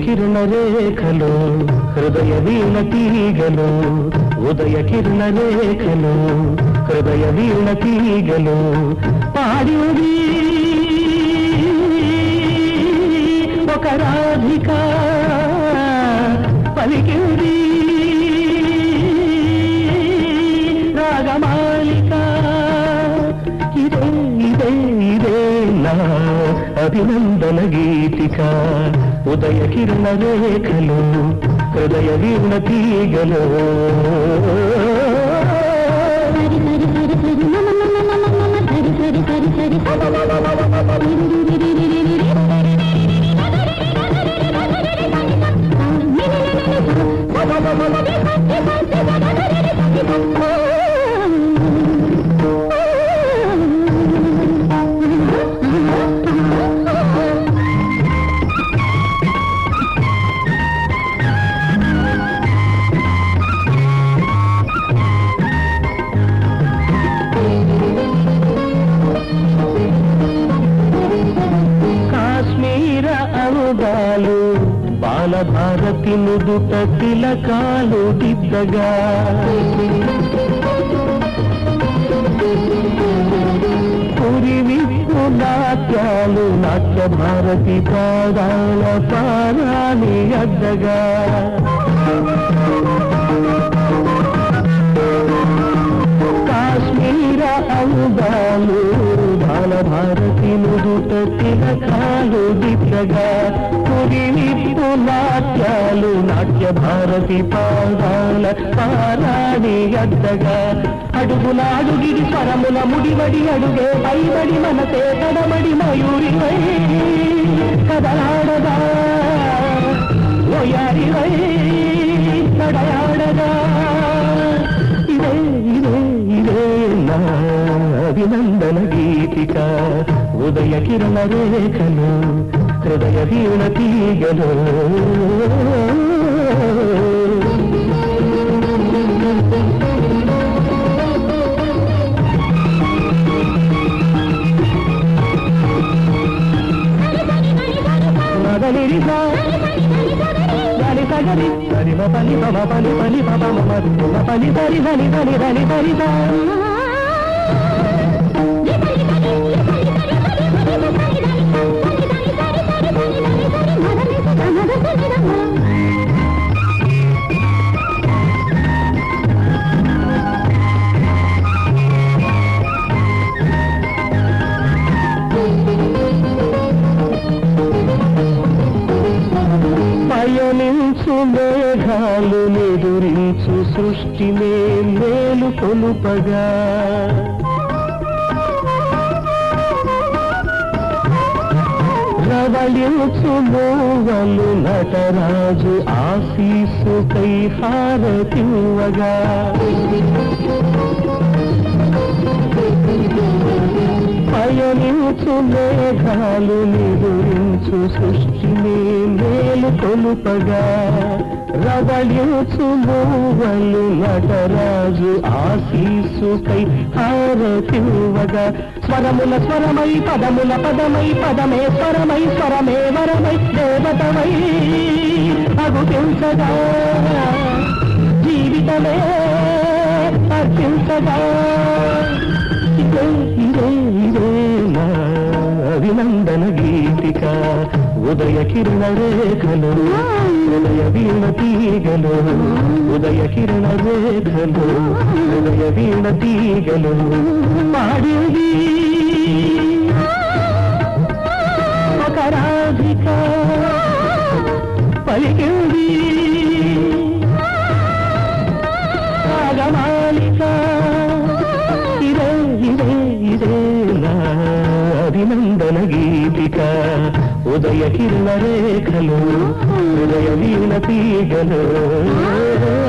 కిరణ రేఖలు హృదయ వీణ తీగలు ఉదయ కిరణ రేఖలు హృదయ వీణ తీగలు పాడింది ఒక రాధిక పలికింది రాగమాలిక ఇదే ఇదే ఇదే నా అభినందన గీతిక ఉదయ కిరణ రేఖలు హృదయ వీణ తీగలు సరి సరి సరి సరి మమ మమ మమ మమ సరి సరి సరి సరి సమ మమ మమ మమ రి రి రి రి రి రి రి కాశ్మీర అనుదాలు బాలభారతి నుదుట తిలకాలు దిద్దగా కురివిప్పు నాట్యాలు నాట్య భారతి పాదాల పారాణి అద్దగా కాశ్మీర అందాలు బాలభారతి నుదుట తిలకాలు దిద్దగా కురివిప్పు నాట్యాలు నాట్య భారతి పాదాల పారాణి అద్దగా అడుగులాడుగిరి స్వరముల ముడివడి అడుగే పైబడి మనసే తడబడి మయూరి వై కదలాడగా ఓయారి వై నడయాడగా ఇదే ఇదే ఇదే నా అభినందన గీతిక ఉదయ కిరణ రేఖలు హృదయ వీణ తీగలు మదలిరిసా గని సగరి సరి మ పని పమ పని పని పమ మమ మ పని సరి ధని ధని ధని ధని సా పయనించు మేఘాలు నిదురించు సృష్టినే మేలు కొలుపగా రవళించు మూవలు నటరాజు ఆశీసు కై హారతివ్వగా పయనించు మేఘాలు నిదురించు సృష్టిని మేలు కొలుపగా రవళించు మూవలు నటరాజు ఆశీసు కై హారతివ్వగా స్వరముల స్వరమై పదముల పదమై పదమే స్వరమై స్వరమే వరమై దేవతమై అగుపించగా జీవితమే అర్పించగా ఇదే ఇదే ఇదే నా అభినందన గీతిక ఉదయ కిరణ రేఖలు ఉదయ వీణ తీగలు ఉదయ కిరణ రేఖలు ఉదయ వీణ తీగలు పాడింది ఒక రాధిక పలికింది రాగమాలిక ఇదే ఇదే ఇదే నా అభినందన గీతిక ఉదయ కిరణ రేఖలు ఉదయ వీణ తీగలు